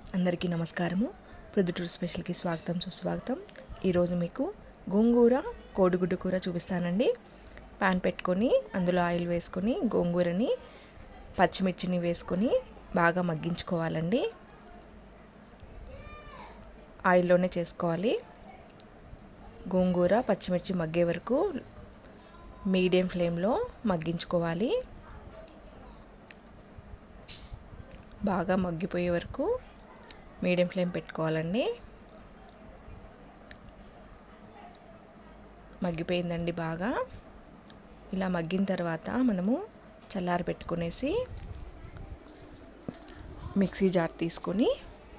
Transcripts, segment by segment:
అందరికీ నమస్కారము ప్రొద్దుటూరు స్పెషల్కి స్వాగతం సుస్వాగతం ఈరోజు మీకు గోంగూర కోడిగుడ్డు కూర చూపిస్తానండి పాన్ పెట్టుకొని అందులో ఆయిల్ వేసుకొని గోంగూరని పచ్చిమిర్చిని వేసుకొని బాగా మగ్గించుకోవాలండి ఆయిల్లోనే చేసుకోవాలి గోంగూర పచ్చిమిర్చి మగ్గే వరకు మీడియం ఫ్లేమ్లో మగ్గించుకోవాలి బాగా మగ్గిపోయే వరకు మీడియం ఫ్లేమ్ పెట్టుకోవాలండి మగ్గిపోయిందండి బాగా ఇలా మగ్గిన తర్వాత మనము చల్లారి పెట్టుకునేసి మిక్సీ జార్ తీసుకొని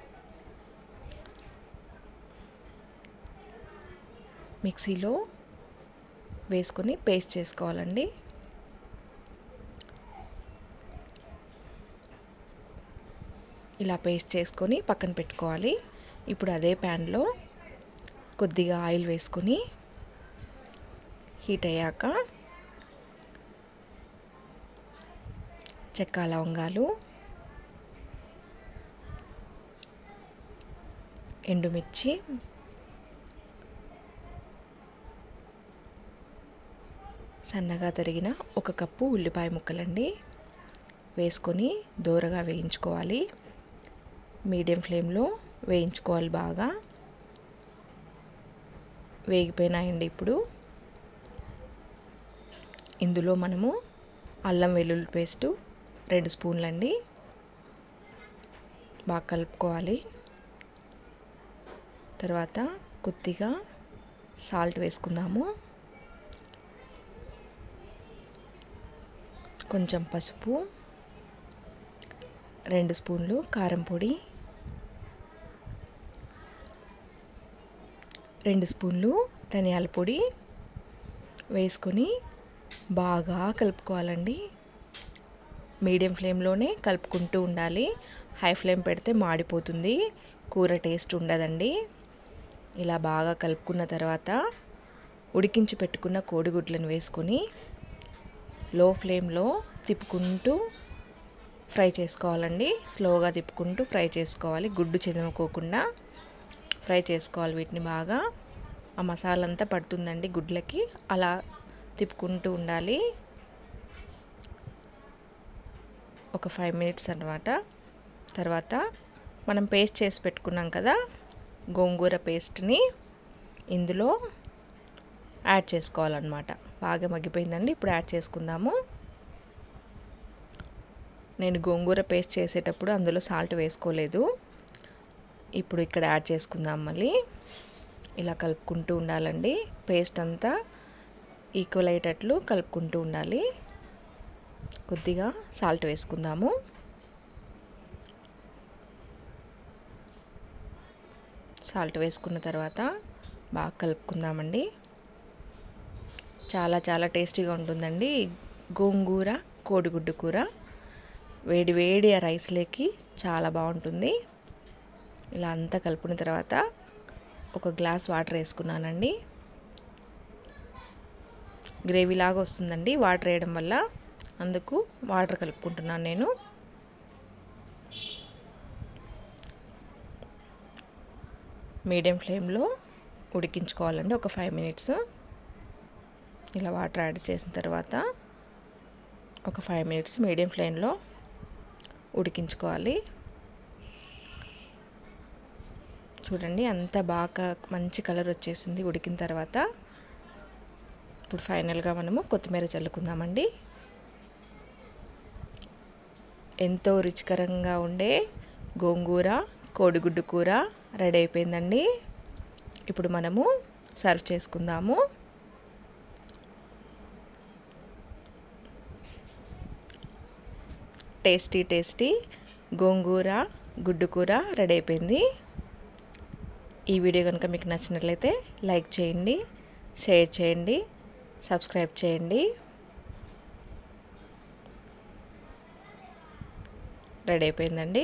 మిక్సీలో వేసుకొని పేస్ట్ చేసుకోవాలండి ఇలా పేస్ట్ చేసుకొని పక్కన పెట్టుకోవాలి ఇప్పుడు అదే ప్యాన్లో కొద్దిగా ఆయిల్ వేసుకొని హీట్ అయ్యాక చెక్క లవంగాలు ఎండుమిర్చి సన్నగా తరిగిన ఒక కప్పు ఉల్లిపాయ ముక్కలండి వేసుకొని దూరగా వేయించుకోవాలి మీడియం ఫ్లేమ్లో వేయించుకోవాలి బాగా వేగిపోయినాయండి ఇప్పుడు ఇందులో మనము అల్లం వెల్లుల్లి పేస్టు రెండు స్పూన్లండి బాగా కలుపుకోవాలి తర్వాత కొద్దిగా సాల్ట్ వేసుకుందాము కొంచెం పసుపు రెండు స్పూన్లు కారం పొడి రెండు స్పూన్లు ధనియాల పొడి వేసుకొని బాగా కలుపుకోవాలండి మీడియం ఫ్లేమ్లోనే కలుపుకుంటూ ఉండాలి హై ఫ్లేమ్ పెడితే మాడిపోతుంది కూర టేస్ట్ ఉండదండి ఇలా బాగా కలుపుకున్న తర్వాత ఉడికించి పెట్టుకున్న కోడిగుడ్లను వేసుకొని లో ఫ్లేమ్లో తిప్పుకుంటూ ఫ్రై చేసుకోవాలండి స్లోగా తిప్పుకుంటూ ఫ్రై చేసుకోవాలి గుడ్డు చెదమకోకుండా ఫ్రై చేసుకోవాలి వీటిని బాగా ఆ మసాలా అంతా పడుతుందండి గుడ్లకి అలా తిప్పుకుంటూ ఉండాలి ఒక ఫైవ్ మినిట్స్ అనమాట తర్వాత మనం పేస్ట్ చేసి పెట్టుకున్నాం కదా గోంగూర పేస్ట్ని ఇందులో యాడ్ చేసుకోవాలన్నమాట బాగా మగ్గిపోయిందండి ఇప్పుడు యాడ్ చేసుకుందాము నేను గోంగూర పేస్ట్ చేసేటప్పుడు అందులో సాల్ట్ వేసుకోలేదు ఇప్పుడు ఇక్కడ యాడ్ చేసుకుందాం మళ్ళీ ఇలా కలుపుకుంటూ ఉండాలండి పేస్ట్ అంతా ఈక్వల్ అయ్యేటట్లు కలుపుకుంటూ ఉండాలి కొద్దిగా సాల్ట్ వేసుకుందాము సాల్ట్ వేసుకున్న తర్వాత బాగా కలుపుకుందామండి చాలా చాలా టేస్టీగా ఉంటుందండి గోంగూర కోడిగుడ్డు కూర వేడి వేడి ఆ రైస్లోకి చాలా బాగుంటుంది ఇలా అంతా కలుపుకున్న తర్వాత ఒక గ్లాస్ వాటర్ వేసుకున్నానండి గ్రేవీ లాగా వస్తుందండి వాటర్ వేయడం వల్ల అందుకు వాటర్ కలుపుకుంటున్నాను నేను మీడియం ఫ్లేమ్లో ఉడికించుకోవాలండి ఒక ఫైవ్ మినిట్స్ ఇలా వాటర్ యాడ్ చేసిన తర్వాత ఒక ఫైవ్ మినిట్స్ మీడియం ఫ్లేమ్లో ఉడికించుకోవాలి చూడండి అంత బాగా మంచి కలర్ వచ్చేసింది ఉడికిన తర్వాత ఇప్పుడు ఫైనల్గా మనము కొత్తిమీర చల్లుకుందామండి ఎంతో రుచికరంగా ఉండే గోంగూర కోడిగుడ్డు కూర రెడీ అయిపోయిందండి ఇప్పుడు మనము సర్వ్ చేసుకుందాము టేస్టీ టేస్టీ గోంగూర గుడ్డు కూర రెడీ అయిపోయింది ఈ వీడియో కనుక మీకు నచ్చినట్లయితే లైక్ చేయండి షేర్ చేయండి సబ్స్క్రైబ్ చేయండి రెడీ అయిపోయిందండి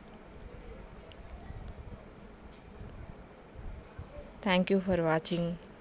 థ్యాంక్ యూ ఫర్ వాచింగ్